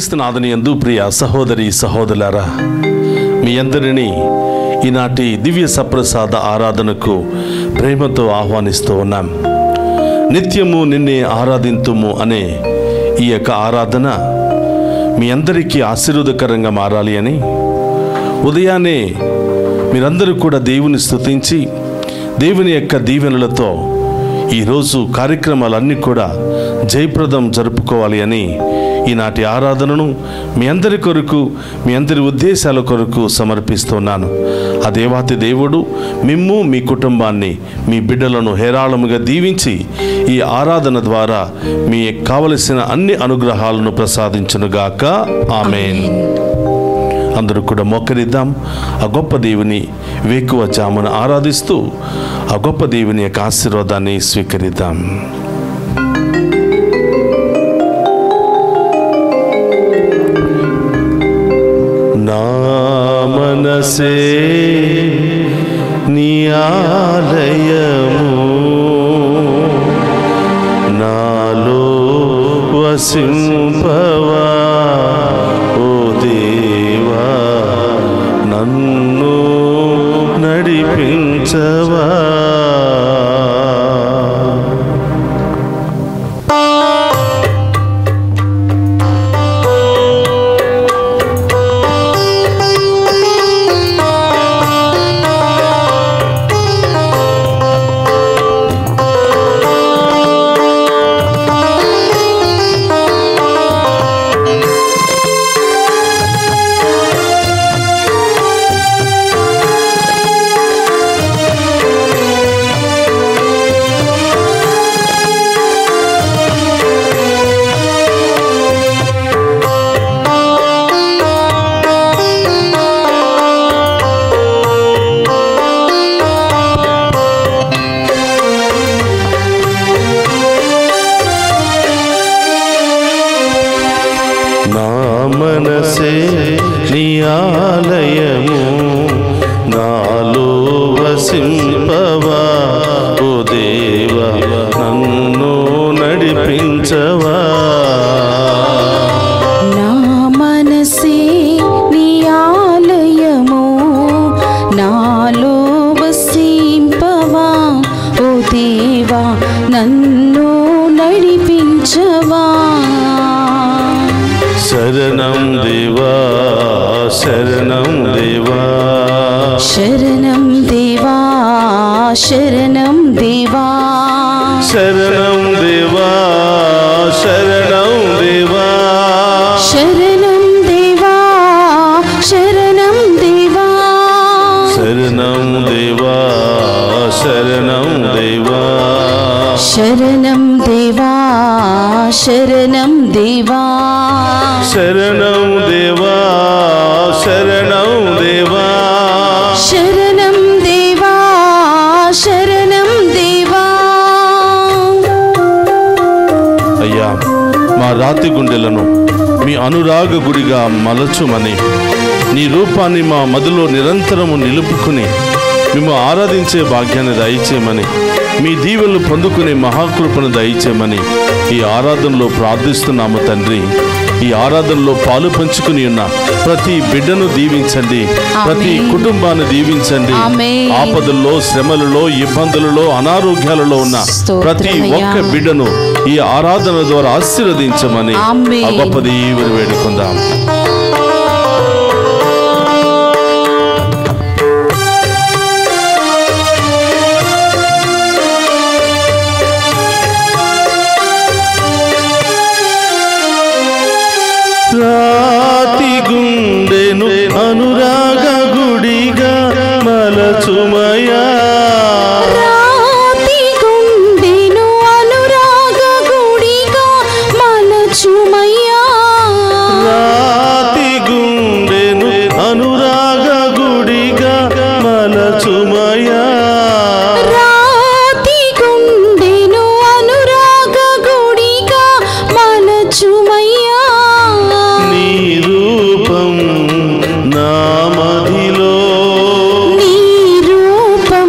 క్రీస్తునాథని ఎందు ప్రియ సహోదరి సహోదరులారా మీ అందరినీ ఈనాటి దివ్య సప్రసాద ఆరాధనకు ప్రేమతో ఆహ్వానిస్తూ ఉన్నాం నిత్యము నిన్నే ఆరాధింతుము అనే ఈ యొక్క ఆరాధన మీ అందరికీ ఆశీర్వదకరంగా మారాలి అని ఉదయాన్నే మీరందరూ కూడా దేవుని స్తుతించి దేవుని యొక్క దీవెనలతో ఈరోజు కార్యక్రమాలన్నీ కూడా జయప్రదం జరుపుకోవాలి అని ఈనాటి ఆరాధనను మీ అందరి కొరకు మీ అందరి ఉద్దేశాల కొరకు సమర్పిస్తున్నాను ఆ దేవాతి దేవుడు మిమ్ము మీ కుటుంబాన్ని మీ బిడ్డలను హేరాళముగా దీవించి ఈ ఆరాధన ద్వారా మీ కావలసిన అన్ని అనుగ్రహాలను ప్రసాదించునుగాక ఆమెన్ అందరూ కూడా మోకరిద్దాం ఆ గొప్ప దేవుని వేకువ జామున ఆరాధిస్తూ ఆ గొప్ప దేవుని యొక్క ఆశీర్వాదాన్ని స్వీకరిద్దాం నా మనసే నీ ఆలయము నాలో వసింపవా ఓ దేవా నన్ను నడిపించవా నా మనసే నీ ఆలయము నాలో వసింపవా ఓ దేవా నన్ను నడిపించవా నా మనసే నీ ఆలయము నాలో వసింపవా ఓ దేవా నన్ను నడిపించవా శరణం దేవా శరణం దేవా శరణం దేవా శరణం దేవా శరణం దేవా శరణం దేవా శరణం దేవా శరణం దేవా శరణం దేవా శరణం దేవా శరణం దేవా శరణం దేవా శరణం దేవా శరణం దేవా శరణం దేవా శరణం దేవా అయ్యా మా రాతి గుండెలను మీ అనురాగ గుడిగా మలచుమని నీ రూపాన్ని మా మదిలో నిరంతరము నిలుపుకుని మేము ఆరాధించే భాగ్యాన్ని దయచేయమని మీ దీవెలు పొందుకునే మహాకృపను దయచేయమని ఈ ఆరాధనలో ప్రార్థిస్తున్నాము తండ్రి ఈ ఆరాధనలో పాలు పంచుకుని ఉన్న ప్రతి బిడ్డను దీవించండి ప్రతి ఆమేన్. కుటుంబాన్ని దీవించండి ఆమేన్. ఆపదల్లో శ్రమలలో ఇబ్బందులలో అనారోగ్యాలలో ఉన్న ప్రతి స్తోత్రమయ్యా. ఒక్క బిడ్డను ఈ ఆరాధన ద్వారా ఆశీర్వదించమని ఆమేన్. ఆ గొప్ప దీవెన వేడుకుందాం రాతి గుండెను అనురాగ గుడిగా మలచుమయా రాతి గుండెను అనురాగ గుడిగా మలచుమయ్యా రాతి గుండెను అనురాగ గుడిగా మలచుమయా రాతి గుండెను అనురాగ గుడిగా మలచుమయ్యా నీ రూపం నా మదిలో నీ రూపం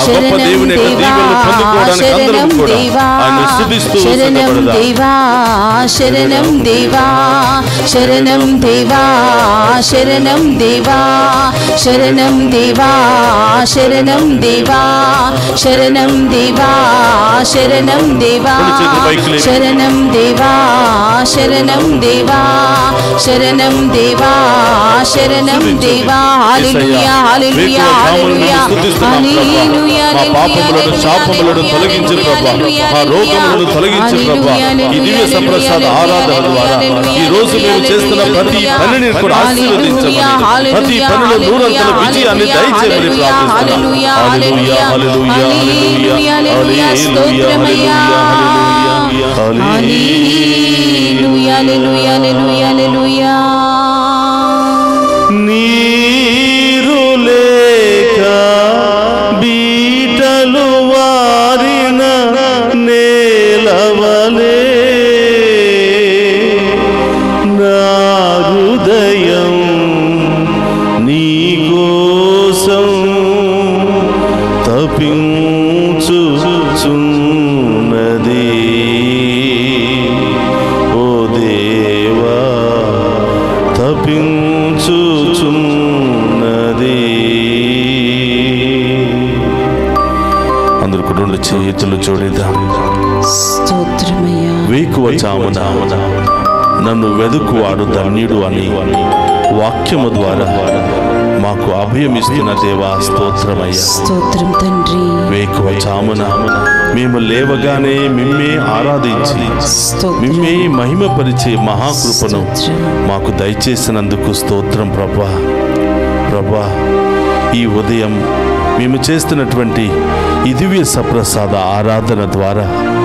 ఆ గొప్ప శరణం దేవుని యొక్క దేవా దీవెనలు పొందుకోవడానికి అందరం శరణం కూడా దేవా ఆయన స్తుతిస్తూ శరణం సిద్ధపడదాం. దేవా శరణం దేవా శరణం దేవా శరణం దేవా శరణం దేవా శరణం దేవా శరణం దేవా శరణం దేవా రెండు చేతులు పైకి లేపి. శరణం దేవా శరణం దేవా శరణం దేవా శరణం దేవా హల్లెలూయా హల్లెలూయా హల్లెలూయా హల్లెలూయా మా పాపములను శాపములను తొలగించు ప్రభా మా రోగములను తొలగించు ప్రభా ఈ దివ్య సప్రసాద ఆరాధన ద్వారా ఈ రోజు మేము చేస్తున్న ప్రతి పనిని కూడా ఆశీర్వదించమని ప్రతి పనిలో నూరంతల విజయాన్ని దయచేయమని ప్రార్థిస్తున్నాం హల్లెలూయా హల్లెలూయా హల్లెలూయా హల్లెలూయా హల్లెలూయా హల్లెలూయా హల్లెలూయా హల్లెలూయా హల్లెలూయా నీరు లేక బీటలు వారిన నేలవలే నా హృదయం నీ కోసం తపించుచున్నది ఓ దేవా తపించుచున్నది అందరు రెండు చేతులు చూడిద్దాం స్తోత్రమయ్యా వేకువ చామున నన్ను వెదుకువాడు ధన్యుడు అని వాక్యము ద్వారా మాకు అభయమిస్తున్న దేవా స్తోత్రమయ్యా స్తోత్రం తండ్రి వేకువ చామున మేము లేవగానే మిమ్మే ఆరాధించి స్తోత్రం మిమ్మే మహిమపరిచే మహాకృపను మాకు దయచేసినందుకు స్తోత్రం ప్రభా ప్రభా ఈ ఉదయం మేము చేస్తున్నటువంటి ఈ దివ్య సప్రసాద ఆరాధన ద్వారా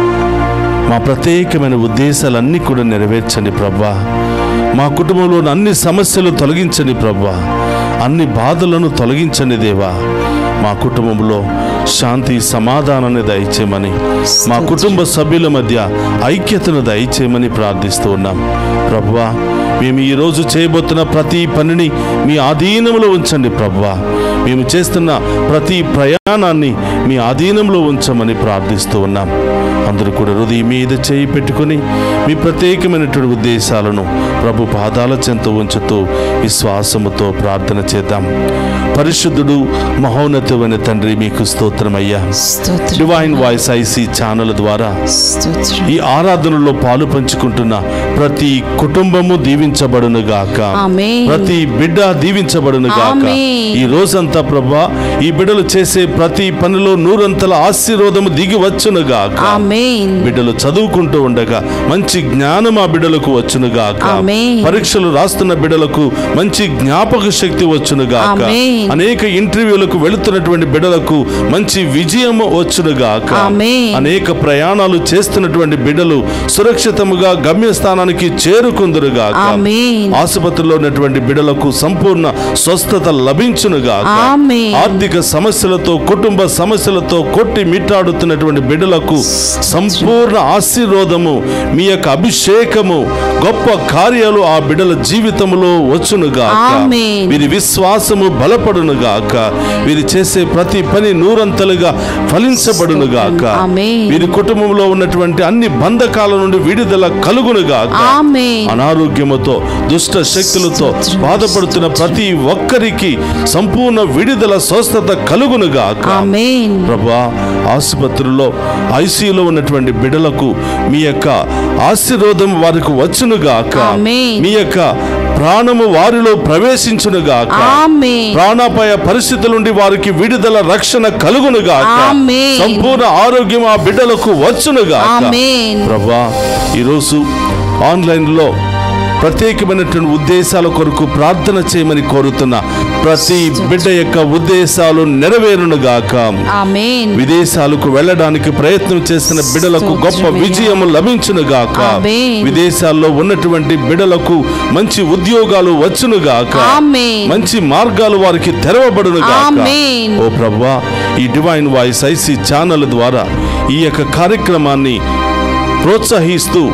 మా ప్రత్యేకమైన ఉద్దేశాలన్నీ కూడా నెరవేర్చండి ప్రభా మా కుటుంబంలోని అన్ని సమస్యలు తొలగించండి ప్రభా అన్ని బాధలను తొలగించండి దేవా మా కుటుంబంలో శాంతి సమాధానాన్ని దయచేయమని మా కుటుంబ సభ్యుల మధ్య ఐక్యతను దయచేయమని ప్రార్థిస్తూ ఉన్నాం ప్రభువా మేము ఈరోజు చేయబోతున్న ప్రతి పనిని మీ ఆధీనంలో ఉంచండి ప్రభువా మేము చేస్తున్న ప్రతి ప్రయాణాన్ని మీ ఆధీనంలో ఉంచమని ప్రార్థిస్తూ ఉన్నాం అందరూ కూడా హృదయం మీద చేయి పెట్టుకొని మీ ప్రత్యేకమైనటువంటి ఉద్దేశాలను ప్రభు పాదాల చెంత ఉంచుతూ విశ్వాసముతో ప్రార్థన చేద్దాం పరిశుద్ధుడు మహోన్నతమైన తండ్రి మీకు స్తోత్రమయ్యా స్తోత్రం డివైన్ వాయిస్ ఐసి ఛానల్ ద్వారా స్తోత్రం ఈ ఆరాధనలో పాలు పంచుకుంటున్న ప్రతి కుటుంబము దీవించబడును గాక ఆమేన్. ప్రతి బిడ్డ దీవించబడును గాక ఆమేన్. ఈ రోజంతా ప్రభా ఈ బిడ్డలు చేసే ప్రతి పనిలో నూరంతల ఆశీర్వాదము దిగి వచ్చును గాక ఆమేన్ బిడ్డలు చదువుకుంటూ ఉండగా మంచి జ్ఞానం ఆ బిడ్డలకు వచ్చును గాక ఆమేన్. పరీక్షలు రాస్తున్న బిడ్డలకు మంచి జ్ఞాపక శక్తి వచ్చును గాక ఆమేన్. అనేక ఇంటర్వ్యూలకు వెళుతున్నటువంటి బిడ్డలకు మంచి విజయం వచ్చును గాక ఆమేన్. అనేక ప్రయాణాలు చేస్తున్నటువంటి బిడ్డలు సురక్షితముగా గమ్యస్థానానికి చేరుకుందురు గాక ఆమేన్. ఆసుపత్రిలో ఉన్నటువంటి బిడ్డలకు సంపూర్ణ స్వస్థత లభించును గాక ఆమేన్. ఆర్థిక సమస్యలతో కుటుంబ సమస్యలతో కొట్టి మిట్టాడుతున్నటువంటి బిడ్డలకు సంపూర్ణ ఆశీర్వాదము మీ యొక్క అభిషేకము గొప్ప కార్యాలు ఆ బిడ్డల జీవితంలో వచ్చును గాక ఆమేన్. వీరి విశ్వాసము బలపడును గాక వీరు చేసే ప్రతి పని నూరంతలుగా ఫలించబడును గాక ఆమేన్. వీరి కుటుంబంలో ఉన్నటువంటి అన్ని బంధకాల నుండి విడుదల కలుగును గాక ఆమేన్ అనారోగ్యముతో దుష్ట శక్తులతో బాధపడుతున్న ప్రతి ఒక్కరికి సంపూర్ణ విడుదల స్వస్థత కలుగునుగాక ఆమేన్ ప్రభా ఆసుపత్రిలో ఐసీలో ఉన్నటువంటి బిడ్డలకు మీ యొక్క ఆశీర్వాదం వారికి వచ్చునుగాక ఆమేన్. మీ యొక్క ప్రాణము వారిలో ప్రవేశించునుగాక ఆమేన్ ప్రాణాపాయ పరిస్థితుల నుండి వారికి విడుదల రక్షణ కలుగునుగాక ఆమేన్. సంపూర్ణ ఆరోగ్యం ఆ బిడ్డలకు వచ్చునుగాక ఆమేన్ ప్రభా ఈరోజు ఆన్లైన్లో ప్రత్యేకమైనటువంటి ఉద్దేశాల కొరకు ప్రార్థన చేయమని కోరుతున్న ప్రతి బిడ్డ యొక్క ఉద్దేశాలు నెరవేరునుగాక ఆమేన్ విదేశాలకు వెళ్ళడానికి ప్రయత్నం చేస్తున్న బిడ్డలకు గొప్ప స్తోత్రమయ్యా. విజయం లభించునుగాక ఆమేన్. విదేశాల్లో ఉన్నటువంటి బిడ్డలకు మంచి ఉద్యోగాలు వచ్చునుగాక ఆమేన్. మంచి మార్గాలు వారికి తెరవబడునుగాక ఆమేన్. ఓ ప్రభా ఈ డివైన్ వాయిస్ ఐసి ఛానల్ ద్వారా ఈ యొక్క కార్యక్రమాన్ని ప్రోత్సహిస్తూ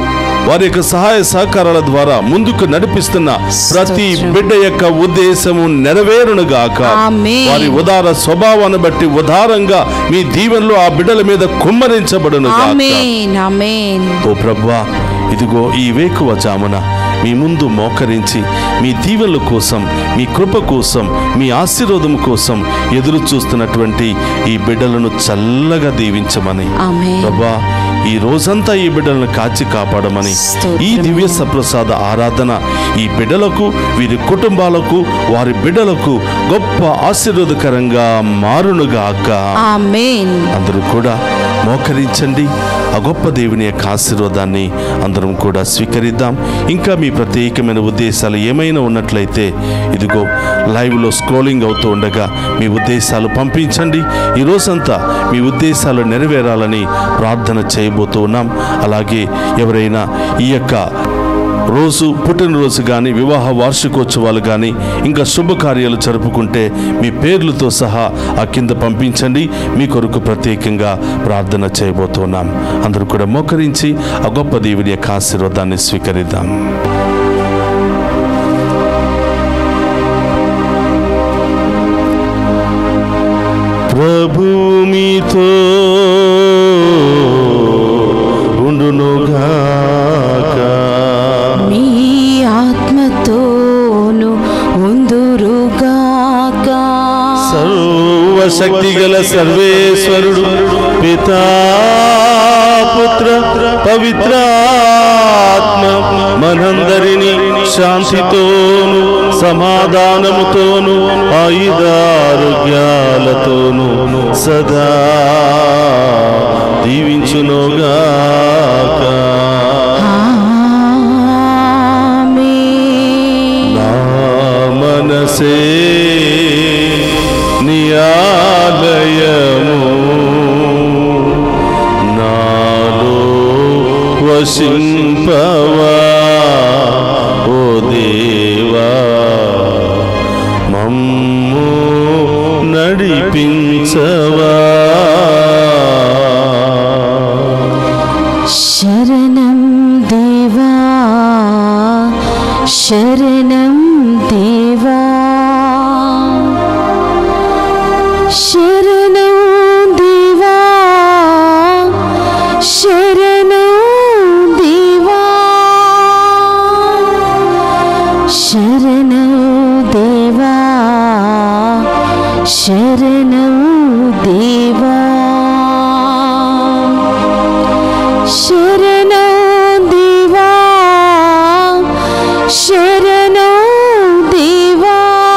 వారి యొక్క సహాయ సహకారాల ద్వారా ముందుకు నడిపిస్తున్న ప్రతి స్తోత్రం. బిడ్డ యొక్క ఉద్దేశము నెరవేరునుగాక ఆమేన్. వారి ఉదార స్వభావాన్ని బట్టి ఉదారంగా మీ దీవెనలు ఆ బిడ్డల మీద కుమ్మరించబడునుగాక ఆమేన్ ఆమేన్ ఓ ప్రభా ఇదిగో ఈ వేకువ జామున మీ ముందు మోకరించి మీ దీవెనల కోసం మీ కృప కోసం మీ ఆశీర్వాదం కోసం ఎదురు చూస్తున్నటువంటి ఈ బిడ్డలను చల్లగా దీవించమని ఆమేన్ ప్రభా ఈ రోజంతా ఈ బిడ్డలను కాచి కాపాడమని స్తోత్రం. ఈ దివ్య సప్రసాద ఆరాధన ఈ బిడ్డలకు వీరి కుటుంబాలకు వారి బిడ్డలకు గొప్ప ఆశీర్వాదకరంగా మారునుగాక ఆమేన్ అందరూ కూడా మోకరించండి ఆ గొప్ప దేవుని యొక్క ఆశీర్వాదాన్ని అందరం కూడా స్వీకరిద్దాం ఇంకా మీ ప్రత్యేకమైన ఉద్దేశాలు ఏమైనా ఉన్నట్లయితే ఇదిగో లైవ్లో స్క్రోలింగ్ అవుతూ ఉండగా మీ ఉద్దేశాలు పంపించండి ఈ రోజంతా మీ ఉద్దేశాలు నెరవేరాలని ప్రార్థన చేయబోతూ ఉన్నాం అలాగే ఎవరైనా ఈ యొక్క రోజు పుట్టినరోజు కానీ వివాహ వార్షికోత్సవాలు కానీ ఇంకా శుభకార్యాలు జరుపుకుంటే మీ పేర్లతో సహా ఆ కింద పంపించండి మీ కొరకు ప్రత్యేకంగా ప్రార్థన చేయబోతున్నాం అందరూ కూడా మోకరించి ఆ గొప్ప దేవుని యొక్క ఆశీర్వాదాన్ని స్వీకరిద్దాం ప్రభు మీతో ఉండునుగాక మీ ఆత్మతోను ఉందురుగాక సర్వశక్తి గల సర్వేశ్వరుడు పితా పుత్ర పవిత్రాత్మ మనందరినీ శాంతితోను సమాధానముతోను ఆయుధారోగ్యాలతోను సదా దీవించునుగాక ఆమేన్ నా మనసే నియాలయము నాలో వసింపవా ఓ దేవా మమ్ము నడిపించవా శరణం దేవా శరణం దేవా శరణం దేవా శరణం దేవా శరణం దేవా శరణం దేవా శరణం దేవా శరణం దేవా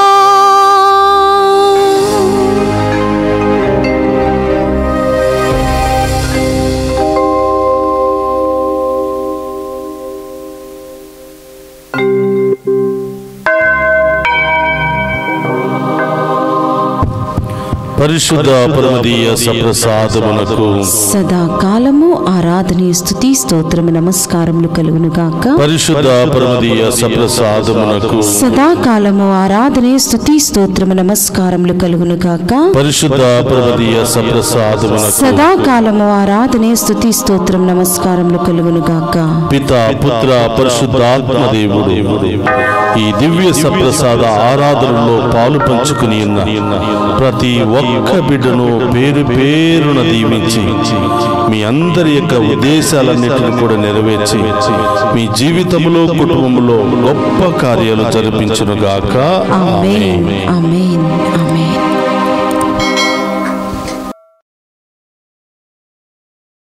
పరిశుద్ధ పరమదీయ సప్రసాదమునకు సదాకాలము ఆరాధనీయ స్థుతి స్తోత్రము నమస్కారములు కలుగును గాక పరిశుద్ధ పరమదీయ సప్రసాదమునకు సదాకాలము ఆరాధనీయ స్థుతి స్తోత్రము నమస్కారములు కలుగును గాక పరిశుద్ధ పరమదీయ సప్రసాదమునకు సదాకాలము ఆరాధనీయ స్థుతి స్తోత్రం నమస్కారములు కలుగును గాక పిత పుత్ర పరిశుద్ధాత్మ దేవుడు ఈ దివ్య సప్రసాద ఆరాధనలో పాలు పంచుకుని ఉన్న ప్రతి ఒక్క బిడ్డను పేరు పేరున దీవించి మీ అందరి యొక్క ఉద్దేశాలన్నిటిని కూడా నెరవేర్చి మీ జీవితంలో కుటుంబంలో గొప్ప కార్యాలు జరిపించునుగాక ఆమేన్ ఆమేన్ ఆమేన్